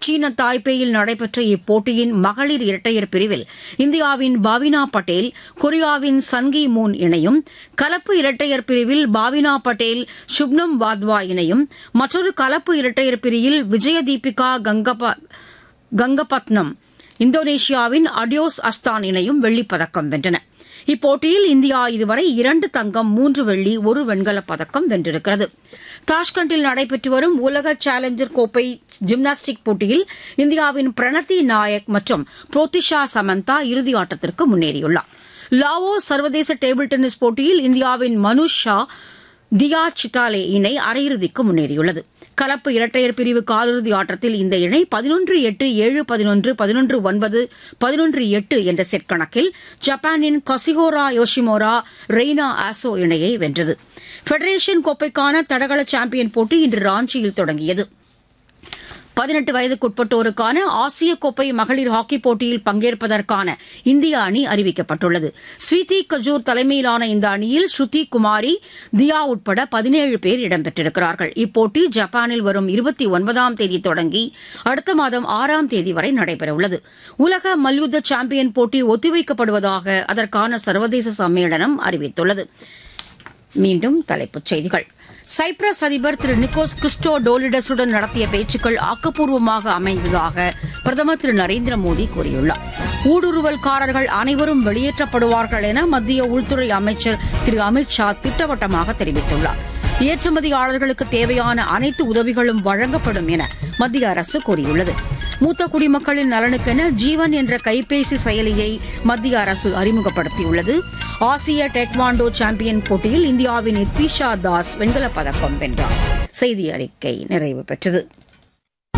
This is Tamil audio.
சீன தாய்பேயில் நடைபெற்ற இப்போட்டியின் மகளிர் இரட்டையர் பிரிவில் இந்தியாவின் பாவினா பட்டேல் கொரியாவின் சன்கி மூன் இணையும் கலப்பு இரட்டையர் பிரிவில் பாவினா பட்டேல் சுப்னம் வாத்வா இணையும் மற்றொரு கலப்பு இரட்டையர் பிரிவில் விஜயதீபிகா கங்கப கங்கபத்னம் இந்தோனேஷியாவின் அடியோஸ் அஸ்தான் இணையும் வெள்ளிப்பதக்கம் வென்றன இப்போட்டியில் இந்தியா இதுவரை இரண்டு தங்கம் மூன்று வெள்ளி ஒரு வெண்கலப் பதக்கம் வென்றிருக்கிறது தாஷ்கண்டில் நடைபெற்று வரும் உலக சேலஞ்சர் கோப்பை ஜிம்னாஸ்டிக் போட்டியில் இந்தியாவின் பிரணதி நாயக் மற்றும் புரோத்திஷா சமந்தா இறுதி ஆட்டத்திற்கு முன்னேறியுள்ளார் லாவோ சர்வதேச டேபிள் டென்னிஸ் போட்டியில் இந்தியாவின் மனுஷ் ஷா தியா சித்தாலே இணை அரையிறுதிக்கு முன்னேறியுள்ளது கலப்பு இரட்டையர் பிரிவு காலிறுதி ஆட்டத்தில் இந்த இணை பதினொன்று எட்டு ஏழு பதினொன்று பதினொன்று ஒன்பது பதினொன்று எட்டு என்ற செட் கணக்கில் ஜப்பானின் கசிகோரா யோஷிமோரா ரெய்னா ஆசோ இணையை வென்றது ஃபெடரேஷன் கோப்பைக்கான தடகள சாம்பியன் போட்டி இன்று ராஞ்சியில் தொடங்கியது பதினெட்டு வயதுக்குட்பட்டோருக்கான ஆசிய கோப்பை மகளிர் ஹாக்கி போட்டியில் பங்கேற்பதற்கான இந்திய அணி அறிவிக்கப்பட்டுள்ளது ஸ்வீதி கஜூர் தலைமையிலான இந்த அணியில் ஸ்ருதி குமாரி தியா உட்பட பதினேழு பேர் இடம்பெற்றிருக்கிறார்கள் இப்போட்டி ஜப்பானில் வரும் இருபத்தி ஒன்பதாம் தேதி தொடங்கி அடுத்த மாதம் ஆறாம் தேதி வரை நடைபெறவுள்ளது உலக மல்யுத்த சாம்பியன் போட்டி ஒத்திவைக்கப்படுவதாக அதற்கான சர்வதேச சம்மேளனம் அறிவித்துள்ளது மீண்டும் தலைப்புச் செய்திகள் சைப்ரஸ் அதிபர் திரு நிக்கோஸ் கிறிஸ்டோ டோலிடஸுடன் நடத்திய பேச்சுக்கள் ஆக்கப்பூர்வமாக அமைந்ததாக பிரதமர் திரு நரேந்திர மோடி கூறியுள்ளார் ஊடுருவல்காரர்கள் அனைவரும் வெளியேற்றப்படுவார்கள் என மத்திய உள்துறை அமைச்சர் திரு அமித் ஷா திட்டவட்டமாக தெரிவித்துள்ளார் ஏற்றுமதியாளர்களுக்கு தேவையான அனைத்து உதவிகளும் வழங்கப்படும் என மத்திய அரசு கூறியுள்ளது மூத்த குடிமக்களின் நலனுக்கென ஜீவன் என்ற கைபேசி செயலியை மத்திய அரசு அறிமுகப்படுத்தியுள்ளது ஆசிய டெக்வாண்டோ சாம்பியன் போட்டியில் இந்தியாவின் இத்விஷா தாஸ் வெண்கலப் பதக்கம் வென்றார் செய்தி அறிக்கை நிறைவு பெற்றது